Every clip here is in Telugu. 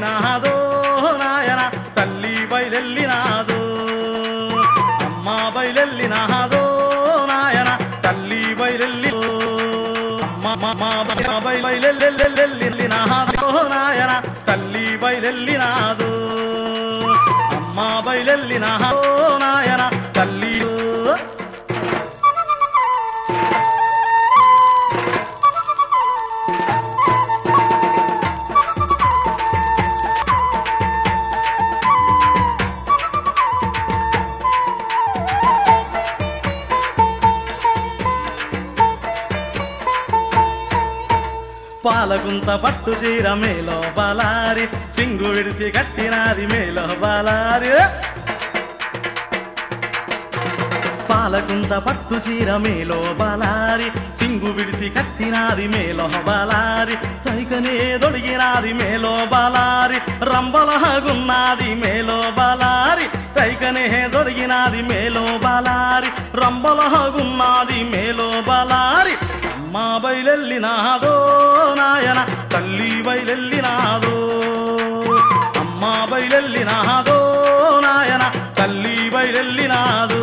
బయలెల్లినాదో నాయన తల్లి బయలెల్లినాదో అమ్మ బయలెల్లినాదో నాయన తల్లి బయలెల్లి బయలెల్లినాదో నాయన తల్లి బయలెల్లినాదో అమ్మ బయలెల్లినాదో నాయన తల్లి పాలగుంత పట్టు చీర మేలో బాలారి సింగు విడిసి కట్టినాది మేలో బాలారి పాలకుంత పట్టు చీర మేలో బాలారి సింగు విడిసి కట్టినాది మేలో బాలారి రైకనే దొడిగినాది మేలో బాలారి రంబలహగున్నది మేలో బాలారి రైకనే దొడిగినాది మేలో బాలారి రంబలహగున్నది మేలో బాలారి అమ్మ బయలెల్లినాదో నాయన తల్లి బయలెల్లినాదో అమ్మ బయలెల్లినాదో నాయన తల్లి బయలెల్లినాదో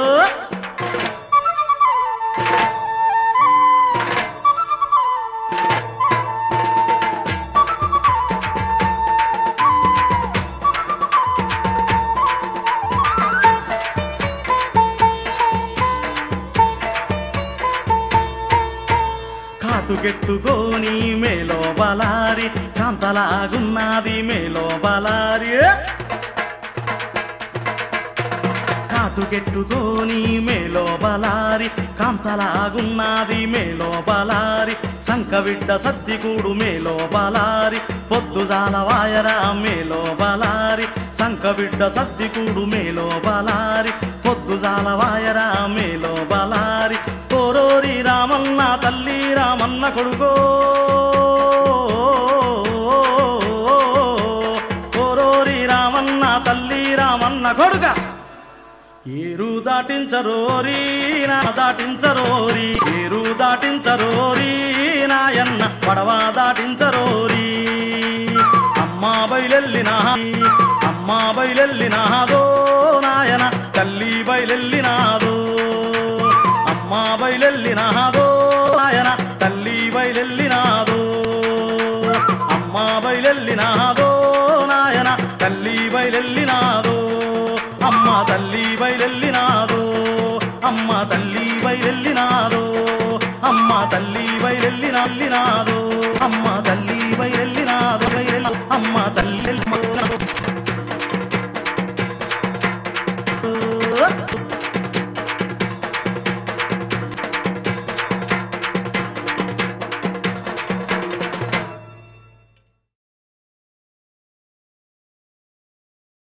కాటుకెట్టుకోని మేలో బలారి కాంతలాగున్నది మేలో బలారి కాటుకెట్టుకోని మేలో బలారి కాంతలాగున్నది మేలో బలారి సంకవిడ్డ సద్దిగూడు మేలో బలారి పొద్దుజాల వాయరా మేలో బలారి సంకవిడ్డ సద్దిగూడు మేలో బలారి పొద్దుజాల వాయరా మేలో బలారి ఓరోరి రామన్న తల్లి రామన్న కొడుకో ఓరోరి రామన్న తల్లి రామన్న కొడుక ఏరు దాటించరోరి నా దాటించరోరి ఏరు దాటించరోరి నాయన్న పడవ దాటించరోరి అమ్మా బయలెల్లినా అమ్మా బయలెల్లినాదో నాయన తల్లి బయలెల్లినాదో అమ్మా బయలెల్లినాదో నాయన తల్లి బయలెల్లినాదో అమ్మా బయలెల్లినా